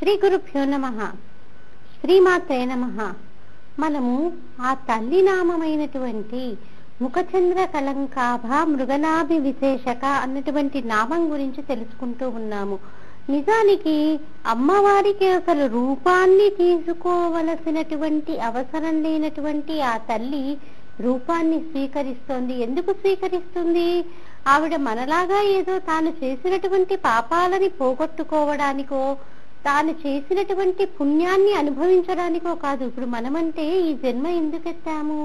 శ్రీ గురుభ్యో నమ శ్రీమాత్రే నమ మనము ఆ తల్లి నామమైనటువంటి ముఖచంద్ర కలంకాభ మృగనాభి విశేషక అన్నటువంటి నామం గురించి తెలుసుకుంటూ ఉన్నాము నిజానికి అమ్మవారికి అసలు రూపాన్ని తీసుకోవలసినటువంటి అవసరం లేనటువంటి ఆ తల్లి రూపాన్ని స్వీకరిస్తోంది ఎందుకు స్వీకరిస్తుంది ఆవిడ మనలాగా ఏదో తాను చేసినటువంటి పాపాలని పోగొట్టుకోవడానికో తాను చేసినటువంటి పుణ్యాన్ని అనుభవించడానికో కాదు ఇప్పుడు మనమంటే ఈ జన్మ ఎందుకు ఎత్తాము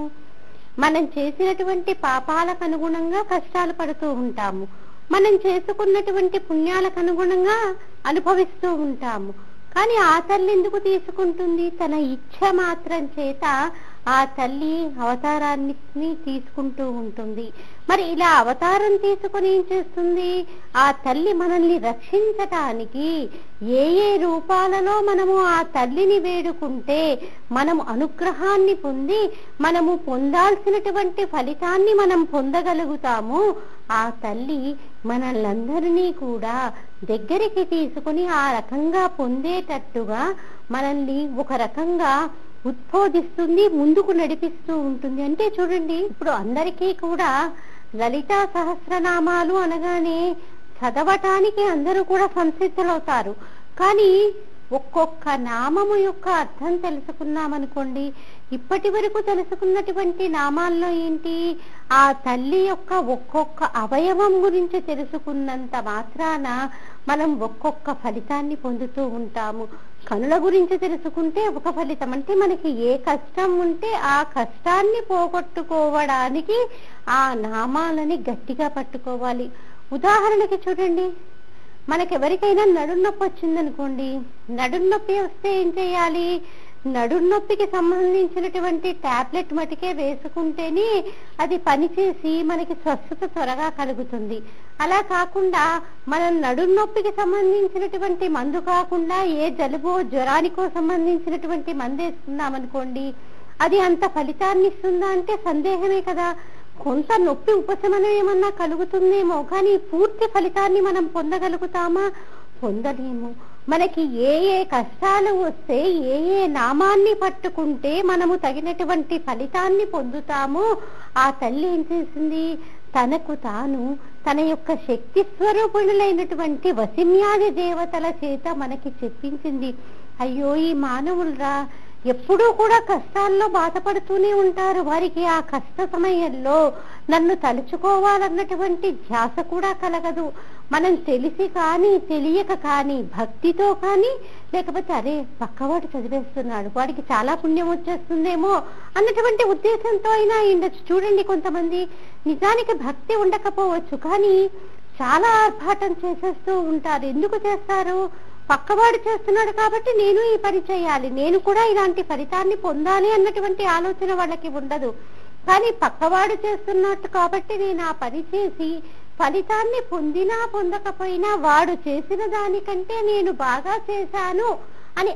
మనం చేసినటువంటి పాపాలకు అనుగుణంగా కష్టాలు పడుతూ ఉంటాము మనం చేసుకున్నటువంటి పుణ్యాలకు అనుగుణంగా అనుభవిస్తూ ఉంటాము కానీ ఆ తల్లి ఎందుకు తీసుకుంటుంది తన ఇచ్ఛ మాత్రం చేత ఆ తల్లి అవతారాన్ని తీసుకుంటూ ఉంటుంది మరి ఇలా అవతారం తీసుకుని ఏం చేస్తుంది ఆ తల్లి మనల్ని రక్షించటానికి ఏ ఏ రూపాలలో మనము ఆ తల్లిని వేడుకుంటే మనము అనుగ్రహాన్ని పొంది మనము పొందాల్సినటువంటి ఫలితాన్ని మనం పొందగలుగుతాము ఆ తల్లి మనల్నందరినీ కూడా దగ్గరికి తీసుకుని ఆ రకంగా పొందేటట్టుగా మనల్ని ఒక రకంగా ఉద్బోధిస్తుంది ముందుకు నడిపిస్తూ ఉంటుంది అంటే చూడండి ఇప్పుడు అందరికీ కూడా లలితా సహస్రనామాలు అనగానే చదవటానికి అందరూ కూడా సంసిద్ధులవుతారు కానీ ఒక్కొక్క నామము యొక్క అర్థం తెలుసుకున్నామనుకోండి ఇప్పటి వరకు తెలుసుకున్నటువంటి నామాల్లో ఏంటి ఆ తల్లి యొక్క ఒక్కొక్క అవయవం గురించి తెలుసుకున్నంత మాత్రాన మనం ఒక్కొక్క ఫలితాన్ని పొందుతూ ఉంటాము కనుల గురించి తెలుసుకుంటే ఒక ఫలితం అంటే మనకి ఏ కష్టం ఉంటే ఆ కష్టాన్ని పోగొట్టుకోవడానికి ఆ నామాలని గట్టిగా పట్టుకోవాలి ఉదాహరణకి చూడండి మనకెవరికైనా నడుం నొప్పి వచ్చిందనుకోండి నడుం నొప్పి వస్తే ఏం చేయాలి నడుం నొప్పికి సంబంధించినటువంటి టాబ్లెట్ మటుకే వేసుకుంటేనే అది పనిచేసి మనకి స్వస్థత త్వరగా కలుగుతుంది అలా కాకుండా మనం నడుం నొప్పికి సంబంధించినటువంటి మందు కాకుండా ఏ జలుబో జ్వరానికో సంబంధించినటువంటి మందు వేసుకున్నాం అనుకోండి అది అంత ఫలితాన్ని ఇస్తుందా అంటే సందేహమే కదా కొంత నొప్పి ఉపశమనం ఏమన్నా కలుగుతుందేమో కానీ పూర్తి ఫలితాన్ని మనం పొందగలుగుతామా పొందలేము మనకి ఏ ఏ కష్టాలు వస్తే ఏ ఏ నామాన్ని పట్టుకుంటే మనము తగినటువంటి ఫలితాన్ని పొందుతామో ఆ తల్లి ఏం చేసింది తనకు తాను తన యొక్క శక్తి స్వరూపుణులైనటువంటి వసిమ్యాది దేవతల చేత మనకి చెప్పించింది అయ్యో ఈ మానవులరా ఎప్పుడూ కూడా కష్టాల్లో బాధపడుతూనే ఉంటారు వారికి ఆ కష్ట సమయంలో నన్ను తలుచుకోవాలన్నటువంటి ధ్యాస కూడా కలగదు మనం తెలిసి కానీ తెలియక కానీ భక్తితో కానీ లేకపోతే అరే పక్కవాడు చదివేస్తున్నాడు వాడికి చాలా పుణ్యం వచ్చేస్తుందేమో అన్నటువంటి ఉద్దేశంతో అయినా ఉండొచ్చు చూడండి కొంతమంది నిజానికి భక్తి ఉండకపోవచ్చు కానీ చాలా ఆర్భాటం చేసేస్తూ ఉంటారు ఎందుకు చేస్తారు పక్కవాడు చేస్తున్నాడు కాబట్టి నేను ఈ పని చేయాలి నేను కూడా ఇలాంటి ఫలితాన్ని పొందాలి అన్నటువంటి ఆలోచన వాళ్ళకి ఉండదు కానీ పక్కవాడు చేస్తున్నట్టు కాబట్టి నేను ఆ పని చేసి ఫలితాన్ని పొందినా పొందకపోయినా వాడు చేసిన దానికంటే నేను బాగా చేశాను అని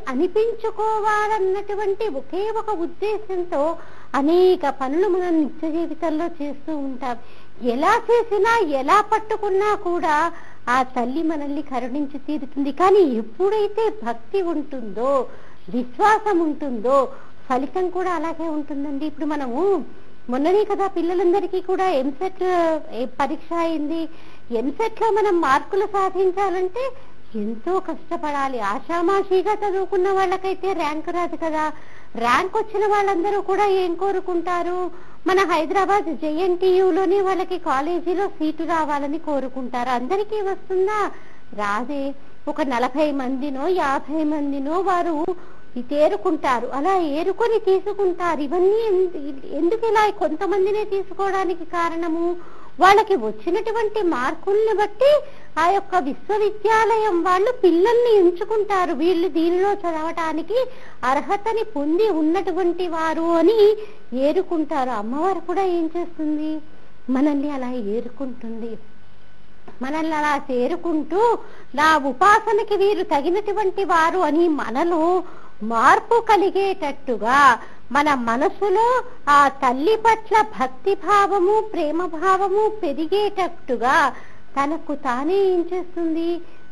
అనిపించుకోవాలన్నటువంటి ఒకే ఒక ఉద్దేశంతో అనేక పనులు మనం నిత్య జీవితంలో చేస్తూ ఉంటాం ఎలా చేసినా ఎలా పట్టుకున్నా కూడా ఆ తల్లి మనల్ని కరుణించి తీరుతుంది కానీ ఎప్పుడైతే భక్తి ఉంటుందో విశ్వాసం ఉంటుందో ఫలితం కూడా అలాగే ఉంటుందండి ఇప్పుడు మనము మొన్ననే కదా పిల్లలందరికీ కూడా ఎంసెట్ పరీక్ష అయింది ఎంసెట్ లో మనం మార్కులు సాధించాలంటే ఎంతో కష్టపడాలి ఆషామాషిగా చదువుకున్న వాళ్ళకైతే ర్యాంక్ రాదు కదా ర్యాంక్ వచ్చిన వాళ్ళందరూ కూడా ఏం కోరుకుంటారు మన హైదరాబాద్ జేఎన్టీయులోనే వాళ్ళకి కాలేజీలో సీటు రావాలని కోరుకుంటారు అందరికీ వస్తుందా రాదే ఒక నలభై మందినో యాభై మందినో వారు తేరుకుంటారు అలా ఏరుకొని తీసుకుంటారు ఇవన్నీ ఎందుకు ఇలా కొంతమందినే తీసుకోవడానికి కారణము వాళ్ళకి వచ్చినటువంటి మార్కుల్ని బట్టి ఆ యొక్క విశ్వవిద్యాలయం వాళ్ళు పిల్లల్ని ఎంచుకుంటారు వీళ్ళు దీనిలో చదవటానికి అర్హతని పొంది ఉన్నటువంటి వారు అని ఏరుకుంటారు అమ్మవారు కూడా ఏం చేస్తుంది మనల్ని అలా ఏరుకుంటుంది మనల్ని అలా చేరుకుంటూ నా ఉపాసనకి వీరు తగినటువంటి వారు అని మనలో మార్పు కలిగేటట్టుగా మన మనసులో ఆ తల్లి పట్ల భక్తి భావము ప్రేమ భావము పెరిగేటట్టుగా తనకు తానే ఏం చేస్తుంది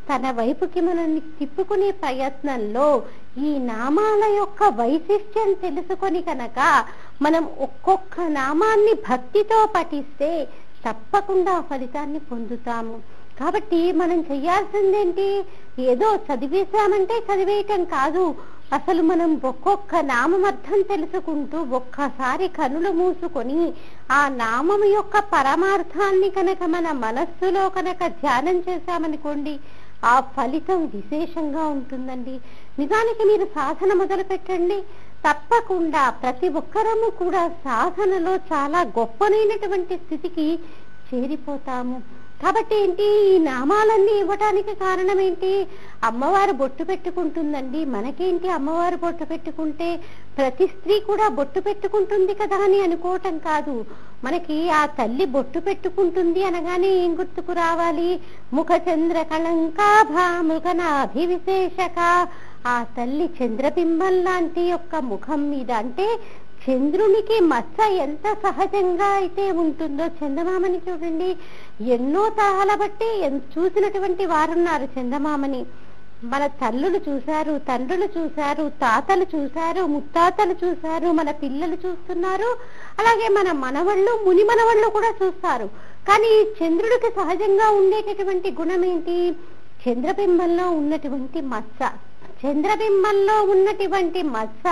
తన వైపుకి మనల్ని తిప్పుకునే ప్రయత్నంలో ఈ నామాల యొక్క వైశిష్ట్యం తెలుసుకొని కనుక మనం ఒక్కొక్క నామాన్ని భక్తితో పఠిస్తే తప్పకుండా ఆ ఫలితాన్ని పొందుతాము కాబట్టి మనం చెయ్యాల్సిందేంటి ఏదో చదివేశామంటే చదివేయటం కాదు అసలు మనం ఒక్కొక్క నామం అర్థం తెలుసుకుంటూ ఒక్కసారి కనులు మూసుకొని ఆ నామం యొక్క పరమార్థాన్ని కనుక మన మనస్సులో కనుక ధ్యానం చేశామనుకోండి ఆ ఫలితం విశేషంగా ఉంటుందండి నిజానికి మీరు సాధన మొదలు పెట్టండి తప్పకుండా ప్రతి ఒక్కరము కూడా సాధనలో చాలా గొప్పనైనటువంటి స్థితికి చేరిపోతాము కాబట్టి ఏంటి ఈ నామాలన్నీ ఇవ్వటానికి కారణం ఏంటి అమ్మవారు బొట్టు పెట్టుకుంటుందండి మనకేంటి అమ్మవారు బొట్టు పెట్టుకుంటే ప్రతి స్త్రీ కూడా బొట్టు పెట్టుకుంటుంది కదా అని అనుకోవటం కాదు మనకి ఆ తల్లి బొట్టు పెట్టుకుంటుంది అనగానే ఏం గుర్తుకు రావాలి ముఖ చంద్ర కళంకాభా మృగనాభివిశేషక ఆ తల్లి చంద్రబింబం లాంటి యొక్క ముఖం మీద అంటే చంద్రునికి మచ్చ ఎంత సహజంగా అయితే ఉంటుందో చందమామని చూడండి ఎన్నో తాహల బట్టి ఎన్- చూసినటువంటి వారున్నారు చందమామని మన తల్లులు చూశారు తండ్రులు చూశారు తాతలు చూశారు ముత్తాతలు చూశారు మన పిల్లలు చూస్తున్నారు అలాగే మన మనవళ్ళు ముని మనవళ్ళు కూడా చూస్తారు కానీ చంద్రుడికి సహజంగా ఉండేటటువంటి గుణం ఏంటి చంద్రబింబంలో ఉన్నటువంటి మచ్చ చంద్రబింబంలో ఉన్నటువంటి మచ్చ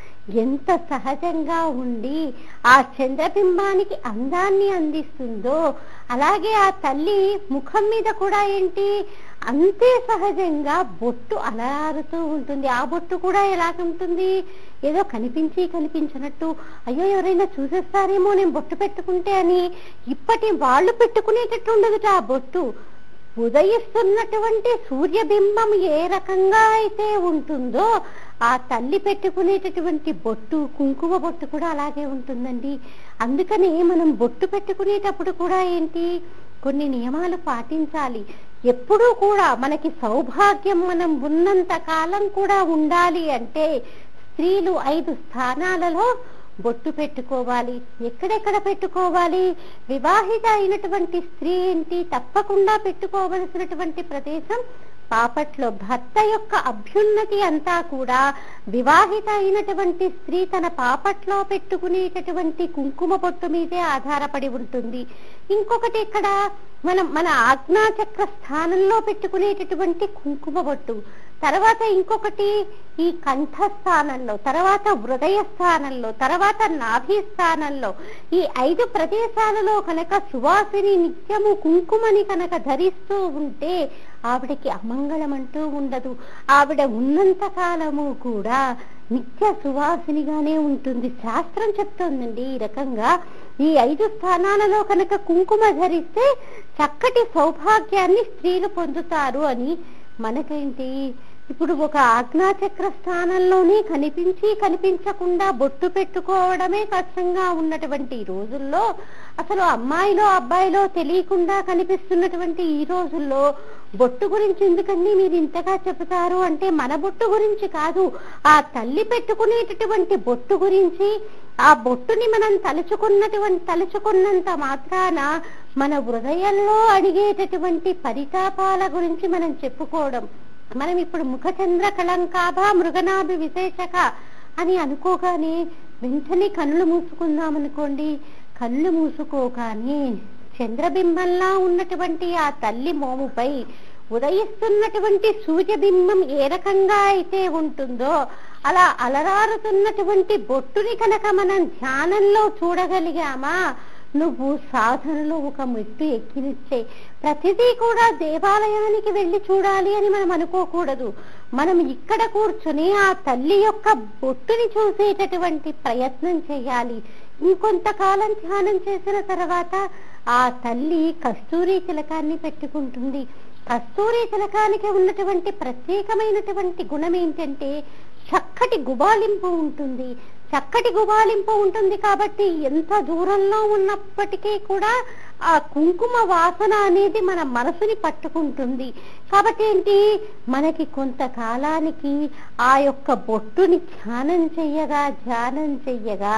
ఎంత సహజంగా ఉండి ఆ చంద్రబింబానికి అందాన్ని అందిస్తుందో అలాగే ఆ తల్లి ముఖం మీద కూడా ఏంటి అంతే సహజంగా బొట్టు అలరారుతూ ఉంటుంది ఆ బొట్టు కూడా ఎలాగుంటుంది ఏదో కనిపించి కనిపించినట్టు అయ్యో ఎవరైనా చూసేస్తారేమో నేను బొట్టు పెట్టుకుంటే అని ఇప్పటి వాళ్ళు పెట్టుకునేటట్టు ఉండదుట ఆ బొట్టు ఉదయిస్తున్నటువంటి సూర్యబింబం ఏ రకంగా అయితే ఉంటుందో ఆ తల్లి పెట్టుకునేటటువంటి బొట్టు కుంకుమ బొట్టు కూడా అలాగే ఉంటుందండి అందుకని మనం బొట్టు పెట్టుకునేటప్పుడు కూడా ఏంటి కొన్ని నియమాలు పాటించాలి ఎప్పుడూ కూడా మనకి సౌభాగ్యం మనం ఉన్నంత కాలం కూడా ఉండాలి అంటే స్త్రీలు ఐదు స్థానాలలో బొట్టు పెట్టుకోవాలి ఎక్కడెక్కడ పెట్టుకోవాలి వివాహిత అయినటువంటి స్త్రీ ఏంటి తప్పకుండా పెట్టుకోవలసినటువంటి ప్రదేశం పాపట్లో భర్త యొక్క అభ్యున్నతి అంతా కూడా వివాహిత అయినటువంటి స్త్రీ తన పాపట్లో పెట్టుకునేటటువంటి కుంకుమ పొట్టు మీదే ఆధారపడి ఉంటుంది ఇంకొకటి ఇక్కడ మనం మన ఆజ్ఞాచక్ర స్థానంలో పెట్టుకునేటటువంటి కుంకుమ బొట్టు తర్వాత ఇంకొకటి ఈ కంఠ స్థానంలో తర్వాత హృదయ స్థానంలో తర్వాత నాభి స్థానంలో ఈ ఐదు ప్రదేశాలలో కనుక సువాసిని నిత్యము కుంకుమని కనుక ధరిస్తూ ఉంటే ఆవిడకి అమంగళం అంటూ ఉండదు ఆవిడ ఉన్నంత కాలము కూడా నిత్య సువాసినిగానే ఉంటుంది శాస్త్రం చెప్తోందండి ఈ రకంగా ఈ ఐదు స్థానాలలో కనుక కుంకుమ ధరిస్తే చక్కటి సౌభాగ్యాన్ని స్త్రీలు పొందుతారు అని మనకేంటి ఇప్పుడు ఒక ఆజ్ఞాచక్ర స్థానంలోనే కనిపించి కనిపించకుండా బొట్టు పెట్టుకోవడమే కష్టంగా ఉన్నటువంటి ఈ రోజుల్లో అసలు అమ్మాయిలో అబ్బాయిలో తెలియకుండా కనిపిస్తున్నటువంటి ఈ రోజుల్లో బొట్టు గురించి ఎందుకండి మీరు ఇంతగా చెబుతారు అంటే మన బొట్టు గురించి కాదు ఆ తల్లి పెట్టుకునేటటువంటి బొట్టు గురించి ఆ బొట్టుని మనం తలుచుకున్నటువంటి తలుచుకున్నంత మాత్రాన మన హృదయంలో అడిగేటటువంటి పరితాపాల గురించి మనం చెప్పుకోవడం మనం ఇప్పుడు ముఖచంద్ర కళంకాభ మృగనాభి విశేషక అని అనుకోగానే వెంటనే కళ్ళు మూసుకుందాం అనుకోండి కళ్ళు మూసుకోగానే చంద్రబింబంలా ఉన్నటువంటి ఆ తల్లి మోముపై ఉదయిస్తున్నటువంటి సూర్యబింబం ఏ రకంగా అయితే ఉంటుందో అలా అలరారుతున్నటువంటి బొట్టుని కనుక మనం ధ్యానంలో చూడగలిగామా నువ్వు సాధనలో ఒక మెట్టు ఎక్కినిచ్చే ప్రతిదీ కూడా దేవాలయానికి వెళ్ళి చూడాలి అని మనం అనుకోకూడదు మనం ఇక్కడ కూర్చుని ఆ తల్లి యొక్క బొట్టుని చూసేటటువంటి ప్రయత్నం చేయాలి ఇంకొంతకాలం ధ్యానం చేసిన తర్వాత ఆ తల్లి కస్తూరి తిలకాన్ని పెట్టుకుంటుంది కస్తూరి తిలకానికి ఉన్నటువంటి ప్రత్యేకమైనటువంటి గుణం ఏంటంటే చక్కటి గుబాలింపు ఉంటుంది చక్కటి గుబాలింపు ఉంటుంది కాబట్టి ఎంత దూరంలో ఉన్నప్పటికీ కూడా ఆ కుంకుమ వాసన అనేది మన మనసుని పట్టుకుంటుంది కాబట్టి ఏంటి మనకి కొంతకాలానికి ఆ యొక్క బొట్టుని ధ్యానం చెయ్యగా ధ్యానం చెయ్యగా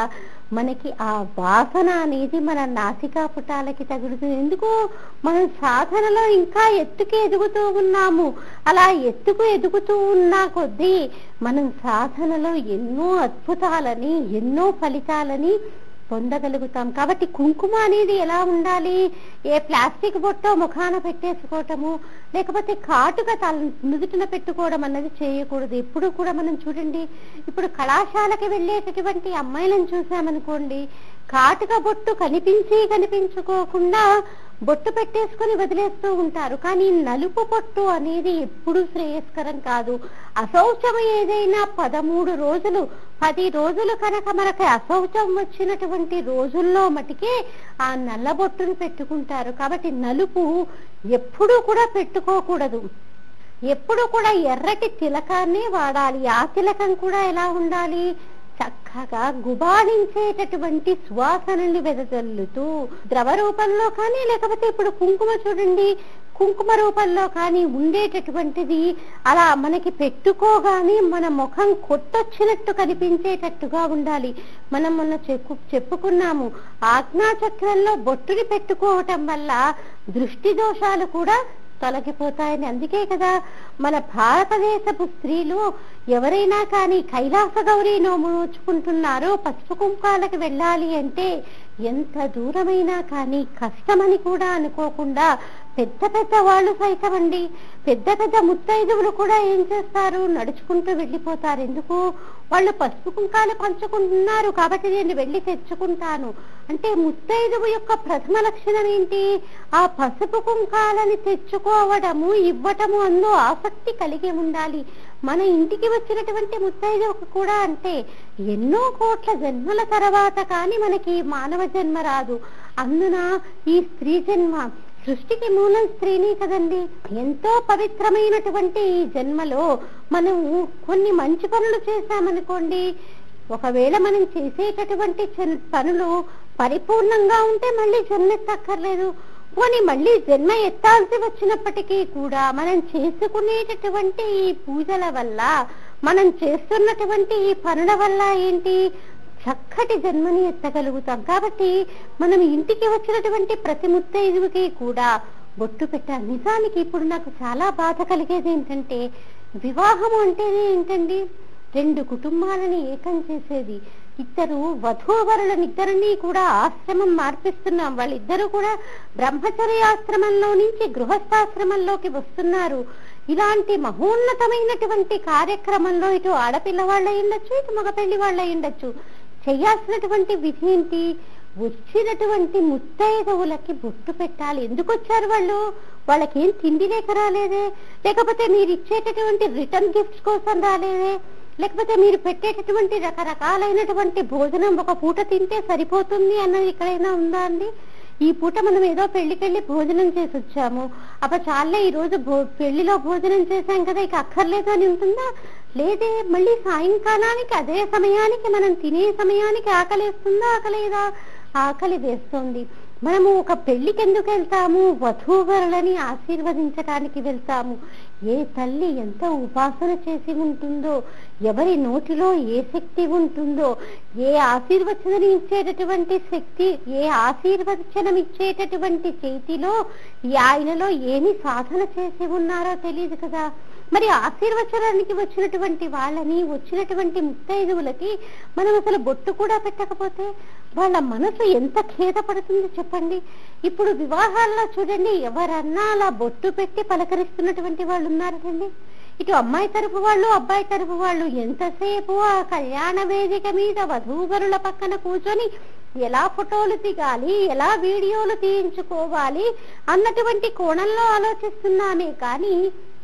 మనకి ఆ వాసన అనేది మన నాసికా పుటాలకి తగులుతుంది ఎందుకు మనం సాధనలో ఇంకా ఎత్తుకు ఎదుగుతూ ఉన్నాము అలా ఎత్తుకు ఎదుగుతూ ఉన్నా కొద్దీ మనం సాధనలో ఎన్నో అద్భుతాలని ఎన్నో ఫలితాలని పొందగలుగుతాం కాబట్టి కుంకుమ అనేది ఎలా ఉండాలి ఏ ప్లాస్టిక్ బొట్టో ముఖాన పెట్టేసుకోవటము లేకపోతే కాటుగా తల నుదుటిన పెట్టుకోవడం అన్నది చేయకూడదు ఎప్పుడు కూడా మనం చూడండి ఇప్పుడు కళాశాలకి వెళ్ళేటటువంటి అమ్మాయిలను చూసామనుకోండి కాటుక బొట్టు కనిపించి కనిపించుకోకుండా బొట్టు పెట్టేసుకొని వదిలేస్తూ ఉంటారు కానీ నలుపు బొట్టు అనేది ఎప్పుడు శ్రేయస్కరం కాదు అశౌచం ఏదైనా పదమూడు రోజులు పది రోజులు కనుక మనకి అశౌచం వచ్చినటువంటి రోజుల్లో మటుకే ఆ నల్ల బొట్టును పెట్టుకుంటారు కాబట్టి నలుపు ఎప్పుడూ కూడా పెట్టుకోకూడదు ఎప్పుడు కూడా ఎర్రటి తిలకాన్నే వాడాలి ఆ తిలకం కూడా ఎలా ఉండాలి చక్కగా గుబాళించేటటువంటి సువాసనల్ని వెదజల్లుతూ ద్రవ రూపంలో కానీ లేకపోతే ఇప్పుడు కుంకుమ చూడండి కుంకుమ రూపంలో కానీ ఉండేటటువంటిది అలా మనకి పెట్టుకోగానే మన ముఖం కొట్టొచ్చినట్టు కనిపించేటట్టుగా ఉండాలి మనం మొన్న చెప్పు చెప్పుకున్నాము ఆజ్ఞాచక్రంలో బొట్టుని పెట్టుకోవటం వల్ల దృష్టి దోషాలు కూడా తొలగిపోతాయని అందుకే కదా మన భారతదేశపు స్త్రీలు ఎవరైనా కానీ కైలాస గౌరీ నోము నోచుకుంటున్నారో పసుపు కుంకాలకు వెళ్ళాలి అంటే ఎంత దూరమైనా కానీ కష్టమని కూడా అనుకోకుండా పెద్ద పెద్ద వాళ్ళు సైతం అండి పెద్ద పెద్ద ముత్తైదువులు కూడా ఏం చేస్తారు నడుచుకుంటూ వెళ్ళిపోతారు ఎందుకు వాళ్ళు పసుపు కుంకాలు పంచుకుంటున్నారు కాబట్టి నేను వెళ్ళి తెచ్చుకుంటాను అంటే ముత్తైదువు యొక్క ప్రథమ లక్షణం ఏంటి ఆ పసుపు కుంకాలని తెచ్చుకోవడము ఇవ్వటము అందు ఆసక్తి కలిగి ఉండాలి మన ఇంటికి వచ్చినటువంటి ముత్తైదువుకు కూడా అంటే ఎన్నో కోట్ల జన్మల తర్వాత కానీ మనకి మానవ జన్మ రాదు అందున ఈ స్త్రీ జన్మ సృష్టికి మూలం స్త్రీని కదండి ఎంతో పవిత్రమైనటువంటి ఈ జన్మలో మనము కొన్ని మంచి పనులు చేశామనుకోండి ఒకవేళ మనం చేసేటటువంటి చన్- పనులు పరిపూర్ణంగా ఉంటే మళ్ళీ జన్మెత్తక్కర్లేదు పోనీ మళ్ళీ జన్మ ఎత్తాల్సి వచ్చినప్పటికీ కూడా మనం చేసుకునేటటువంటి ఈ పూజల వల్ల మనం చేస్తున్నటువంటి ఈ పనుల వల్ల ఏంటి చక్కటి జన్మని ఎత్తగలుగుతాం కాబట్టి మనం ఇంటికి వచ్చినటువంటి ప్రతి ముత్తైదువుకి కూడా బొట్టు పెట్టాలి నిజానికి ఇప్పుడు నాకు చాలా బాధ కలిగేది ఏంటంటే వివాహం అంటే ఏంటండి రెండు కుటుంబాలని ఏకం చేసేది ఇద్దరు వధూవరులనిద్దరినీ కూడా ఆశ్రమం మార్పిస్తున్నాం వాళ్ళిద్దరూ కూడా బ్రహ్మచర్యాశ్రమంలో నుంచి గృహస్థాశ్రమంలోకి వస్తున్నారు ఇలాంటి మహోన్నతమైనటువంటి కార్యక్రమంలో ఇటు ఆడపిల్ల వాళ్ళ ఉండొచ్చు ఇటు మగపెళ్లి వాళ్ళ ఉండొచ్చు చేయాల్సినటువంటి విధి ఏంటి వచ్చినటువంటి ముత్తైదవులకి బొట్టు పెట్టాలి ఎందుకు వచ్చారు వాళ్ళు వాళ్ళకి ఏం తిండి లేక రాలేదే లేకపోతే మీరు ఇచ్చేటటువంటి రిటర్న్ గిఫ్ట్స్ కోసం రాలేదే లేకపోతే మీరు పెట్టేటటువంటి రకరకాలైనటువంటి భోజనం ఒక పూట తింటే సరిపోతుంది అన్నది ఎక్కడైనా ఉందా అండి ఈ పూట మనం ఏదో పెళ్లికెళ్ళి భోజనం చేసి వచ్చాము అప్పుడు చాలే ఈ రోజు భో పెళ్లిలో భోజనం చేశాం కదా ఇక అక్కర్లేదు అని ఉంటుందా లేదే మళ్ళీ సాయంకాలానికి అదే సమయానికి మనం తినే సమయానికి ఆకలేస్తుందా ఆకలేదా ఆకలి వేస్తుంది మనము ఒక పెళ్లికి ఎందుకు వెళ్తాము వధూవరులని ఆశీర్వదించడానికి వెళ్తాము ఏ తల్లి ఎంత ఉపాసన చేసి ఉంటుందో ఎవరి నోటిలో ఏ శక్తి ఉంటుందో ఏ ఆశీర్వచనం ఇచ్చేటటువంటి శక్తి ఏ ఆశీర్వచనం ఇచ్చేటటువంటి చేతిలో ఈ ఆయనలో ఏమి సాధన చేసి ఉన్నారో తెలియదు కదా మరి ఆశీర్వచనానికి వచ్చినటువంటి వాళ్ళని వచ్చినటువంటి ముత్తైదువులకి మనం అసలు బొట్టు కూడా పెట్టకపోతే వాళ్ళ మనసు ఎంత ఖేదపడుతుంది చెప్పండి ఇప్పుడు వివాహాల్లో చూడండి ఎవరన్నా అలా బొట్టు పెట్టి పలకరిస్తున్నటువంటి వాళ్ళు ఉన్నారండి ఇటు అమ్మాయి తరపు వాళ్ళు అబ్బాయి తరపు వాళ్ళు ఎంతసేపు ఆ కళ్యాణ వేదిక మీద వధూవరుల పక్కన కూర్చొని ఎలా ఫోటోలు దిగాలి ఎలా వీడియోలు తీయించుకోవాలి అన్నటువంటి కోణంలో ఆలోచిస్తున్నామే కానీ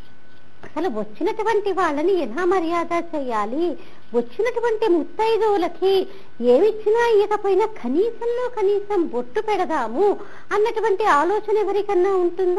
అసలు వచ్చినటువంటి వాళ్ళని ఎలా మర్యాద చేయాలి వచ్చినటువంటి ముత్తైదువులకి ఏమిచ్చినా ఇవ్వకపోయినా కనీసంలో కనీసం బొట్టు పెడదాము అన్నటువంటి ఆలోచన ఎవరికన్నా ఉంటుందా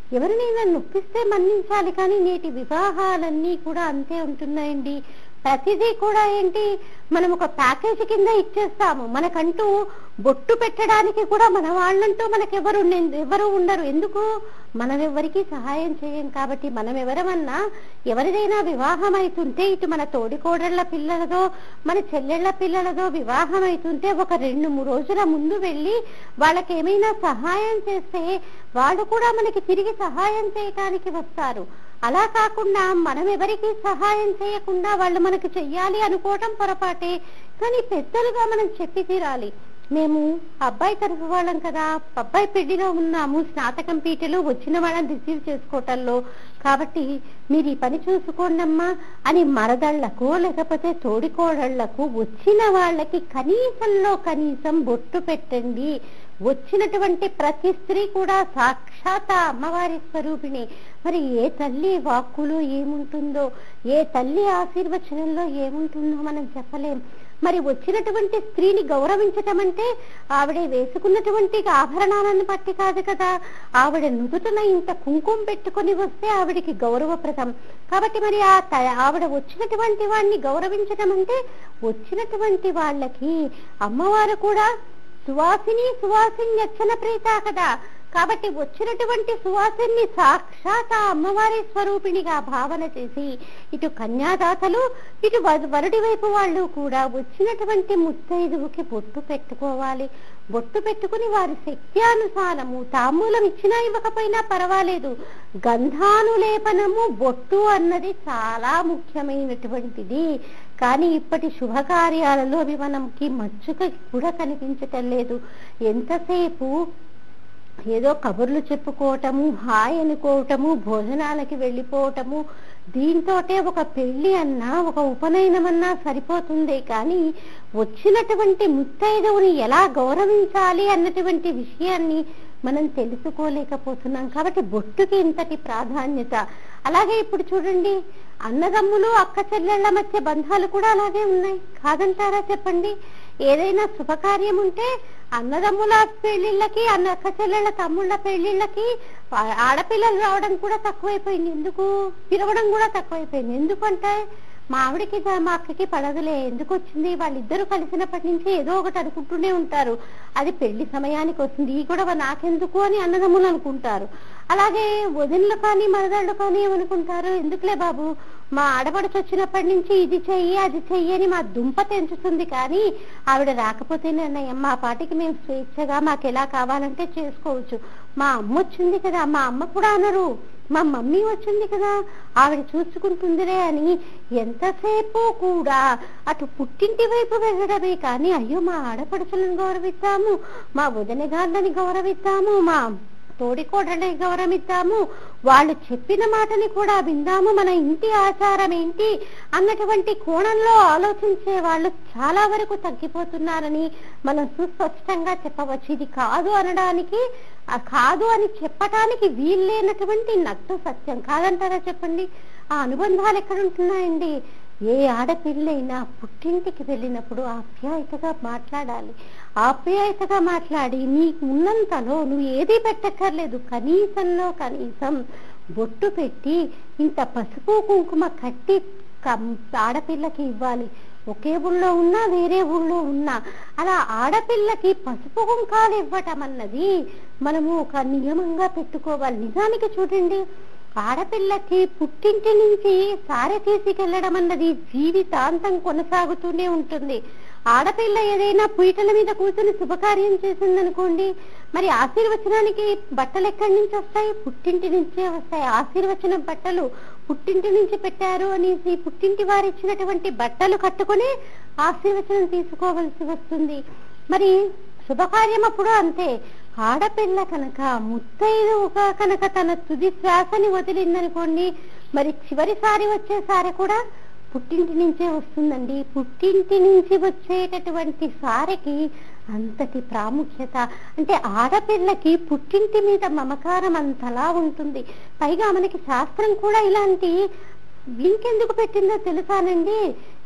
ఎవరినైనా నొప్పిస్తే మన్నించాలి కానీ నేటి వివాహాలన్నీ కూడా అంతే ఉంటున్నాయండి ప్రతిదీ కూడా ఏంటి మనం ఒక ప్యాకేజ్ కింద ఇచ్చేస్తాము మనకంటూ బొట్టు పెట్టడానికి కూడా మన వాళ్ళంటూ మనకెవరు ఉండే- ఎవరు ఉండరు ఎందుకు మనం ఎవరికి సహాయం చేయం కాబట్టి మనం ఎవరమన్నా ఎవరిదైనా వివాహం అవుతుంటే ఇటు మన తోడికోడళ్ళ పిల్లలదో మన చెల్లెళ్ళ పిల్లలదో వివాహం అవుతుంటే ఒక రెండు మూడు రోజుల ముందు వెళ్ళి వాళ్ళకి ఏమైనా సహాయం చేస్తే వాళ్ళు కూడా మనకి తిరిగి సహాయం చేయటానికి వస్తారు అలా కాకుండా మనం ఎవరికి సహాయం చేయకుండా వాళ్ళు మనకు చెయ్యాలి అనుకోవటం పొరపాటే కానీ పెద్దలుగా మనం చెప్పి తీరాలి మేము అబ్బాయి తరఫు వాళ్ళం కదా అబ్బాయి పెళ్లిలో ఉన్నాము స్నాతకం పీటలు వచ్చిన వాళ్ళని రిసీవ్ చేసుకోవటంలో కాబట్టి మీరు ఈ పని చూసుకోండమ్మా అని మరదళ్లకు లేకపోతే తోడికోడళ్లకు వచ్చిన వాళ్ళకి కనీసంలో కనీసం బొట్టు పెట్టండి వచ్చినటువంటి ప్రతి స్త్రీ కూడా సాక్షాత్ ఆ అమ్మవారి స్వరూపిణి మరి ఏ తల్లి వాక్కులో ఏముంటుందో ఏ తల్లి ఆశీర్వచనంలో ఏముంటుందో మనం చెప్పలేం మరి వచ్చినటువంటి స్త్రీని గౌరవించటం అంటే ఆవిడ వేసుకున్నటువంటి ఆభరణాలను బట్టి కాదు కదా ఆవిడ నుదుటన ఇంత కుంకుమ పెట్టుకొని వస్తే ఆవిడికి గౌరవప్రదం కాబట్టి మరి ఆ త- ఆవిడ వచ్చినటువంటి వాడిని గౌరవించటం అంటే వచ్చినటువంటి వాళ్ళకి అమ్మవారు కూడా సువాసిని సువాసిని యచ్చన ప్రీత కదా కాబట్టి వచ్చినటువంటి సువాసిని సాక్షాత్ ఆ అమ్మవారి స్వరూపిణిగా భావన చేసి ఇటు కన్యాదాతలు ఇటు వధ- వరుడి వైపు వాళ్ళు కూడా వచ్చినటువంటి ముత్తైదువుకి బొట్టు పెట్టుకోవాలి బొట్టు పెట్టుకుని వారి శక్త్యానుసారము తాంబూలం ఇచ్చినా ఇవ్వకపోయినా పర్వాలేదు గంధానులేపనము బొట్టు అన్నది చాలా ముఖ్యమైనటువంటిది కానీ ఇప్పటి శుభకార్యాలలో అవి మనకి మచ్చుక కూడా కనిపించటం లేదు ఎంతసేపు ఏదో కబుర్లు చెప్పుకోవటము హాయ్ అనుకోవటము భోజనాలకి వెళ్ళిపోవటము దీంతోటే ఒక పెళ్లి అన్నా ఒక ఉపనయనమన్నా సరిపోతుంది కానీ వచ్చినటువంటి ముత్తైదువుని ఎలా గౌరవించాలి అన్నటువంటి విషయాన్ని మనం తెలుసుకోలేకపోతున్నాం కాబట్టి బొట్టుకి ఇంతటి ప్రాధాన్యత అలాగే ఇప్పుడు చూడండి అన్నదమ్ములు అక్క చెల్లెళ్ళ మధ్య బంధాలు కూడా అలాగే ఉన్నాయి కాదంటారా చెప్పండి ఏదైనా శుభకార్యం ఉంటే అన్నదమ్ముల పెళ్లిళ్ళకి అన్న అక్క చెల్లెళ్ళ తమ్ముళ్ళ పెళ్లిళ్ళకి ఆ- ఆడపిల్లలు రావడం కూడా తక్కువైపోయింది ఎందుకు పిలవడం కూడా తక్కువైపోయింది ఎందుకంటే మా ఆవిడకి దా- మా అక్కకి పడదులే ఎందుకు వచ్చింది వాళ్ళిద్దరూ కలిసినప్పటి నుంచి ఏదో ఒకటి అనుకుంటూనే ఉంటారు అది పెళ్లి సమయానికి వస్తుంది ఈ గొడవ నాకెందుకు అని అన్నదమ్ములు అనుకుంటారు అలాగే వదినలు కానీ మరదళ్ళు కానీ ఏమనుకుంటారు ఎందుకులే బాబు మా ఆడపడుచు వచ్చినప్పటి నుంచి ఇది చెయ్యి అది చెయ్యి అని మా దుంప తెంచుతుంది కానీ ఆవిడ రాకపోతేనే అన్నయ్య మా పాటికి మేము స్వేచ్ఛగా మాకు ఎలా కావాలంటే చేసుకోవచ్చు మా అమ్మ వచ్చింది కదా మా అమ్మ కూడా అనరు మా మమ్మీ వచ్చింది కదా ఆవిడ చూసుకుంటుందిరే అని ఎంతసేపు కూడా అటు పుట్టింటి వైపు వెళ్ళడమే కానీ అయ్యో మా ఆడపడుచులను గౌరవిస్తాము మా వదిన గాళ్ళని గౌరవిస్తాము మా తోడికోడని గౌరవిద్దాము వాళ్ళు చెప్పిన మాటని కూడా విందాము మన ఇంటి ఆచారం ఏంటి అన్నటువంటి కోణంలో ఆలోచించే వాళ్ళు చాలా వరకు తగ్గిపోతున్నారని మనం సుస్పష్టంగా చెప్పవచ్చు ఇది కాదు అనడానికి ఆ కాదు అని చెప్పటానికి వీల్లేనటువంటి నట్టు సత్యం కాదంటారా చెప్పండి ఆ అనుబంధాలు ఎక్కడ ఉంటున్నాయండి ఏ ఆడపిల్లైనా పుట్టింటికి వెళ్ళినప్పుడు ఆప్యాయతగా మాట్లాడాలి ఆప్యాయతగా మాట్లాడి నీకు ఉన్నంతలో నువ్వు ఏది పెట్టక్కర్లేదు కనీసంలో కనీసం బొట్టు పెట్టి ఇంత పసుపు కుంకుమ కట్టి కం- ఆడపిల్లకి ఇవ్వాలి ఒకే ఊళ్ళో ఉన్నా వేరే ఊళ్ళో ఉన్నా అలా ఆడపిల్లకి పసుపు కుంకాలు ఇవ్వటం అన్నది మనము ఒక నియమంగా పెట్టుకోవాలి నిజానికి చూడండి ఆడపిల్లకి పుట్టింటి నుంచి సారె తీసుకెళ్లడం అన్నది జీవితాంతం కొనసాగుతూనే ఉంటుంది ఆడపిల్ల ఏదైనా పీటల మీద కూర్చుని శుభకార్యం చేసిందనుకోండి మరి ఆశీర్వచనానికి బట్టలు ఎక్కడి నుంచి వస్తాయి పుట్టింటి నుంచే వస్తాయి ఆశీర్వచనం బట్టలు పుట్టింటి నుంచి పెట్టారు అనేసి పుట్టింటి వారు ఇచ్చినటువంటి బట్టలు కట్టుకొని ఆశీర్వచనం తీసుకోవలసి వస్తుంది మరి శుభకార్యం అప్పుడు అంతే ఆడపిల్ల కనుక ముత్తైదుగా కనుక తన తుది శ్వాసని వదిలిందనుకోండి మరి చివరిసారి వచ్చేసారి కూడా పుట్టింటి నుంచే వస్తుందండి పుట్టింటి నుంచి వచ్చేటటువంటి సారెకి అంతటి ప్రాముఖ్యత అంటే ఆడపిల్లకి పుట్టింటి మీద మమకారం అంతలా ఉంటుంది పైగా మనకి శాస్త్రం కూడా ఇలాంటి లింక్ ఎందుకు పెట్టిందో తెలుసానండి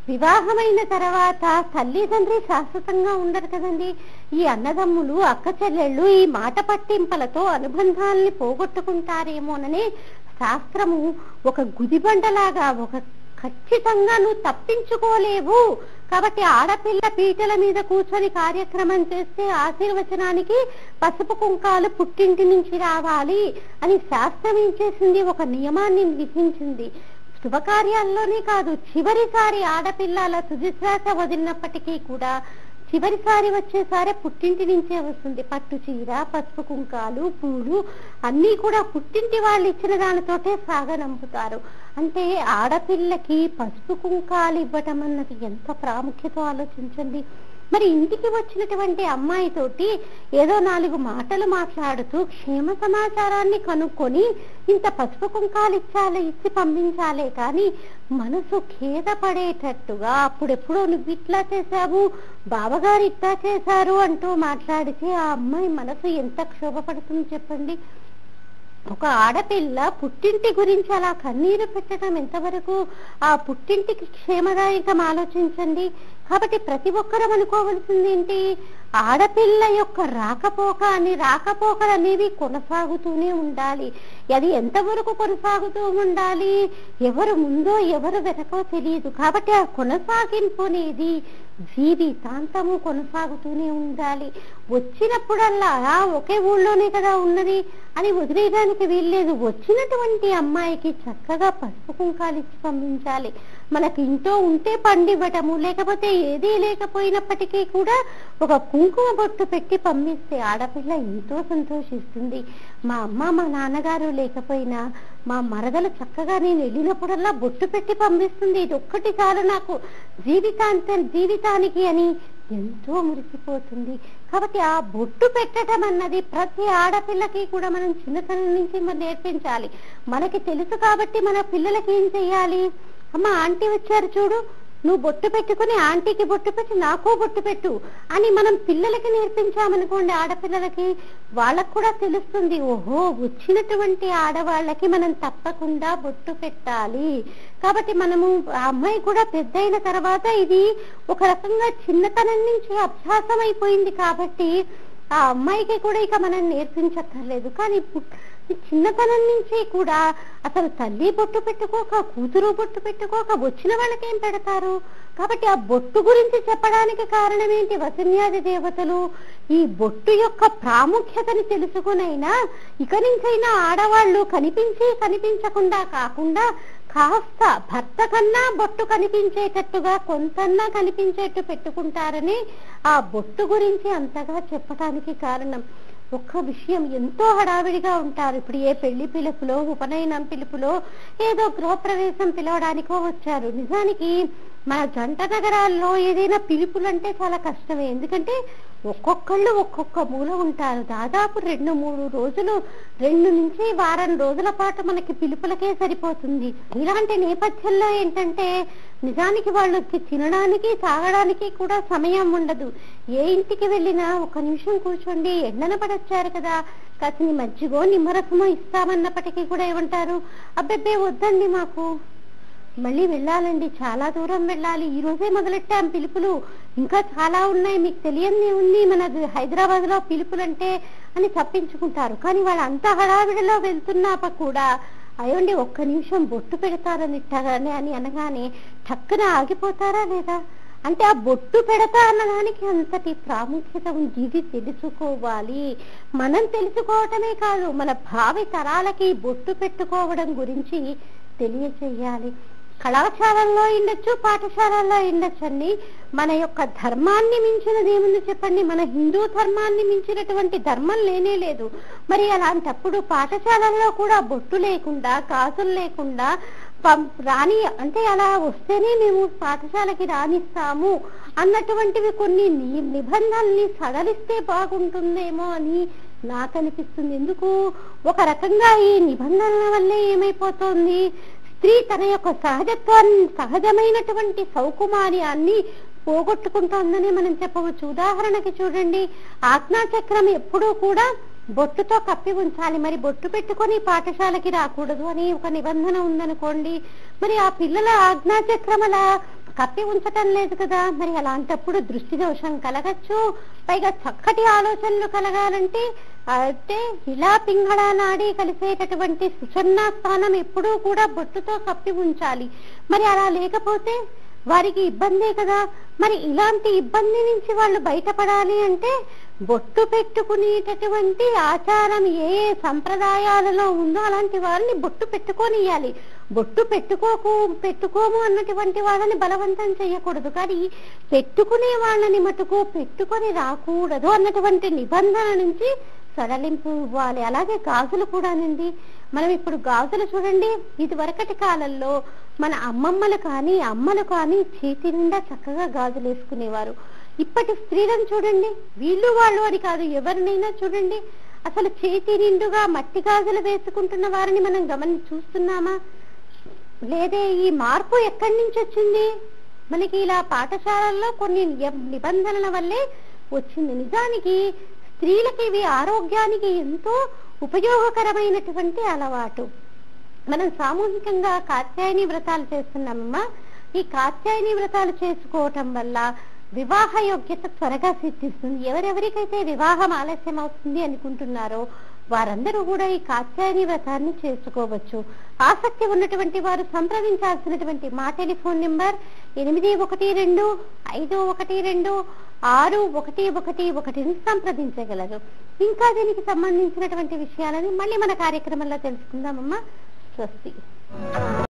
వివాహమైన తర్వాత తల్లిదండ్రి శాశ్వతంగా ఉండరు కదండి ఈ అన్నదమ్ములు అక్క చెల్లెళ్ళు ఈ మాట పట్టింపలతో అనుబంధాల్ని పోగొట్టుకుంటారేమోనని శాస్త్రము ఒక గుదిబండలాగా ఒక ఖచ్చితంగా నువ్వు తప్పించుకోలేవు కాబట్టి ఆడపిల్ల పీటల మీద కూర్చొని కార్యక్రమం చేస్తే ఆశీర్వచనానికి పసుపు కుంకాలు పుట్టింటి నుంచి రావాలి అని శాస్త్రం ఏం చేసింది ఒక నియమాన్ని విధించింది శుభకార్యాల్లోనే కాదు చివరిసారి ఆడపిల్ల అలా తుదిశ్వాస వదిలినప్పటికీ కూడా చివరిసారి వచ్చేసారి పుట్టింటి నుంచే వస్తుంది పట్టు చీర పసుపు కుంకాలు పూలు అన్నీ కూడా పుట్టింటి వాళ్ళు ఇచ్చిన దానితోటే సాగనంపుతారు అంటే ఆడపిల్లకి పసుపు కుంకాలు ఇవ్వటం అన్నది ఎంత ప్రాముఖ్యత ఆలోచించండి మరి ఇంటికి వచ్చినటువంటి అమ్మాయితోటి ఏదో నాలుగు మాటలు మాట్లాడుతూ క్షేమ సమాచారాన్ని కనుక్కొని ఇంత పసుపు కుంకాలు ఇచ్చాలే ఇచ్చి పంపించాలే కానీ మనసు ఖేద పడేటట్టుగా అప్పుడెప్పుడో నువ్వు ఇట్లా చేశావు బావగారు ఇట్లా చేశారు అంటూ మాట్లాడితే ఆ అమ్మాయి మనసు ఎంత క్షోభపడుతుంది చెప్పండి ఒక ఆడపిల్ల పుట్టింటి గురించి అలా కన్నీరు పెట్టడం ఎంతవరకు ఆ పుట్టింటికి క్షేమదాయకం ఆలోచించండి కాబట్టి ప్రతి ఒక్కరం అనుకోవలసింది ఏంటి ఆడపిల్ల యొక్క రాకపోక అని రాకపోకలు అనేవి కొనసాగుతూనే ఉండాలి అది ఎంతవరకు కొనసాగుతూ ఉండాలి ఎవరు ముందో ఎవరు వెనకో తెలియదు కాబట్టి ఆ కొనసాగింపు అనేది జీవితాంతము కొనసాగుతూనే ఉండాలి వచ్చినప్పుడల్లా "ఆ, ఒకే ఊళ్ళోనే కదా ఉన్నది అని వదిలేయడానికి వీల్లేదు వచ్చినటువంటి అమ్మాయికి చక్కగా పసుపు కుంకాలు ఇచ్చి పంపించాలి మనకి ఇంట్లో ఉంటే పండివ్వటము లేకపోతే ఏదీ లేకపోయినప్పటికీ కూడా ఒక కుంకుమ బొట్టు పెట్టి పంపిస్తే ఆడపిల్ల ఎంతో సంతోషిస్తుంది మా అమ్మ మా నాన్నగారు లేకపోయినా మా మరదలు చక్కగా నేను వెళ్ళినప్పుడల్లా బొట్టు పెట్టి పంపిస్తుంది ఇది ఒక్కటి చాలు నాకు జీవితాంతం జీవితానికి అని ఎంతో మురిసిపోతుంది కాబట్టి ఆ బొట్టు పెట్టడం అన్నది ప్రతి ఆడపిల్లకి కూడా మనం చిన్నతనం నుంచి మనం నేర్పించాలి మనకి తెలుసు కాబట్టి మన పిల్లలకి ఏం చెయ్యాలి అమ్మ ఆంటీ వచ్చారు చూడు నువ్వు బొట్టు పెట్టుకుని ఆంటీకి బొట్టు పెట్టి నాకు బొట్టు పెట్టు అని మనం పిల్లలకి నేర్పించామనుకోండి ఆడపిల్లలకి వాళ్ళకు కూడా తెలుస్తుంది ఓహో వచ్చినటువంటి ఆడవాళ్ళకి మనం తప్పకుండా బొట్టు పెట్టాలి కాబట్టి మనము ఆ అమ్మాయి కూడా పెద్దయిన తర్వాత ఇది ఒక రకంగా చిన్నతనం నుంచి అభ్యాసం అయిపోయింది కాబట్టి ఆ అమ్మాయికి కూడా ఇక మనం నేర్పించక్కర్లేదు కానీ పుట్- చిన్నతనం నుంచి కూడా అసలు తల్లి బొట్టు పెట్టుకోక కూతురు బొట్టు పెట్టుకోక వచ్చిన వాళ్ళకేం పెడతారు కాబట్టి ఆ బొట్టు గురించి చెప్పడానికి కారణం ఏంటి వసన్యాది దేవతలు ఈ బొట్టు యొక్క ప్రాముఖ్యతని తెలుసుకునైనా ఇక నుంచైనా ఆడవాళ్ళు కనిపించి కనిపించకుండా కాకుండా కాస్త భర్త కన్నా బొట్టు కనిపించేటట్టుగా కొంతన్నా కనిపించేట్టు పెట్టుకుంటారని ఆ బొట్టు గురించి అంతగా చెప్పడానికి కారణం ఒక్క విషయం ఎంతో హడావిడిగా ఉంటారు ఇప్పుడు ఏ పెళ్లి పిలుపులో ఉపనయనం పిలుపులో ఏదో గృహప్రవేశం పిలవడానికో వచ్చారు నిజానికి మన జంట నగరాల్లో ఏదైనా పిలుపులంటే చాలా కష్టమే ఎందుకంటే ఒక్కొక్కళ్ళు ఒక్కొక్క మూల ఉంటారు దాదాపు రెండు మూడు రోజులు రెండు నుంచి వారం రోజుల పాటు మనకి పిలుపులకే సరిపోతుంది ఇలాంటి నేపథ్యంలో ఏంటంటే నిజానికి వాళ్ళకి తినడానికి తాగడానికి కూడా సమయం ఉండదు ఏ ఇంటికి వెళ్ళినా ఒక నిమిషం కూర్చోండి ఎండన పడొచ్చారు కదా కాసిని మజ్జిగో నిమ్మరసమో ఇస్తామన్నప్పటికీ కూడా ఏమంటారు అబ్బెబ్బే వద్దండి మాకు మళ్ళీ వెళ్ళాలండి చాలా దూరం వెళ్ళాలి ఈ రోజే మొదలెట్టాం పిలుపులు ఇంకా చాలా ఉన్నాయి మీకు తెలియంది ఉంది మన హైదరాబాద్ లో పిలుపులంటే అని తప్పించుకుంటారు కానీ వాళ్ళు అంత హడావిడిలో వెళ్తున్నాక కూడా అయ్యండి ఒక్క నిమిషం బొట్టు పెడతారని ఇట్టగానే అని అనగానే టక్కున ఆగిపోతారా లేదా అంటే ఆ బొట్టు పెడతా అన్నదానికి అంతటి ప్రాముఖ్యత ఉంది ఇది తెలుసుకోవాలి మనం తెలుసుకోవటమే కాదు మన భావి తరాలకి బొట్టు పెట్టుకోవడం గురించి తెలియచేయాలి కళాశాలల్లో ఉండొచ్చు పాఠశాలల్లో ఉండొచ్చు అండి మన యొక్క ధర్మాన్ని మించినది ఏముంది చెప్పండి మన హిందూ ధర్మాన్ని మించినటువంటి ధర్మం లేనే లేదు మరి అలాంటప్పుడు పాఠశాలల్లో కూడా బొట్టు లేకుండా గాజులు లేకుండా పం- రాని అంటే అలా వస్తేనే మేము పాఠశాలకి రానిస్తాము అన్నటువంటివి కొన్ని ని- నిబంధనల్ని సడలిస్తే బాగుంటుందేమో అని నాకు అనిపిస్తుంది ఎందుకు ఒక రకంగా ఈ నిబంధనల వల్లే ఏమైపోతుంది స్త్రీ తన యొక్క సహజత్వాన్ని సహజమైనటువంటి సౌకుమార్యాన్ని పోగొట్టుకుంటోందని మనం చెప్పవచ్చు ఉదాహరణకి చూడండి ఆజ్ఞాచక్రం ఎప్పుడూ కూడా బొట్టుతో కప్పి ఉంచాలి మరి బొట్టు పెట్టుకొని పాఠశాలకి రాకూడదు అని ఒక నిబంధన ఉందనుకోండి మరి ఆ పిల్లల ఆజ్ఞాచక్రం అలా కప్పి ఉంచటం లేదు కదా మరి అలాంటప్పుడు దృష్టి దోషం కలగచ్చు పైగా చక్కటి ఆలోచనలు కలగాలంటే అంటే ఇలా పింగళ నాడి కలిసేటటువంటి సుషన్నా స్థానం ఎప్పుడూ కూడా బొట్టుతో కప్పి ఉంచాలి మరి అలా లేకపోతే వారికి ఇబ్బందే కదా మరి ఇలాంటి ఇబ్బంది నుంచి వాళ్ళు బయటపడాలి అంటే బొట్టు పెట్టుకునేటటువంటి ఆచారం ఏ ఏ సంప్రదాయాలలో ఉందో అలాంటి వాళ్ళని బొట్టు పెట్టుకొనియాలి బొట్టు పెట్టుకోకు పెట్టుకోము అన్నటువంటి వాళ్ళని బలవంతం చేయకూడదు కానీ పెట్టుకునే వాళ్ళని మటుకు పెట్టుకొని రాకూడదు అన్నటువంటి నిబంధన నుంచి సడలింపు ఇవ్వాలి అలాగే గాజులు కూడానండి మనం ఇప్పుడు గాజులు చూడండి ఇది వరకటి కాలంలో మన అమ్మమ్మలు కానీ అమ్మలు కానీ చేతి నిండా చక్కగా గాజులు వేసుకునేవారు ఇప్పటి స్త్రీలను చూడండి వీళ్ళు వాళ్ళు అని కాదు ఎవరినైనా చూడండి అసలు చేతి నిండుగా మట్టి గాజులు వేసుకుంటున్న వారిని మనం గమని చూస్తున్నామా లేదే ఈ మార్పు ఎక్కడి నుంచి వచ్చింది మనకి ఇలా పాఠశాలల్లో కొన్ని నియ- నిబంధనల వల్లే వచ్చింది నిజానికి స్త్రీలకి ఇవి ఆరోగ్యానికి ఎంతో ఉపయోగకరమైనటువంటి అలవాటు మనం సామూహికంగా కాత్యాయని వ్రతాలు చేస్తున్నామమ్మా ఈ కాత్యాయని వ్రతాలు చేసుకోవటం వల్ల వివాహ యోగ్యత త్వరగా సిద్ధిస్తుంది ఎవరెవరికైతే వివాహం ఆలస్యం అవుతుంది అనుకుంటున్నారో వారందరూ కూడా ఈ కాత్యాయని వ్రతాన్ని చేసుకోవచ్చు ఆసక్తి ఉన్నటువంటి వారు సంప్రదించాల్సినటువంటి మా టెలిఫోన్ నెంబర్ ఎనిమిది ఒకటి రెండు ఐదు ఒకటి రెండు ఆరు ఒకటి ఒకటి ఒకటిని సంప్రదించగలరు ఇంకా దీనికి సంబంధించినటువంటి విషయాలని మళ్ళీ మన కార్యక్రమంలో తెలుసుకుందామమ్మా స్వస్తి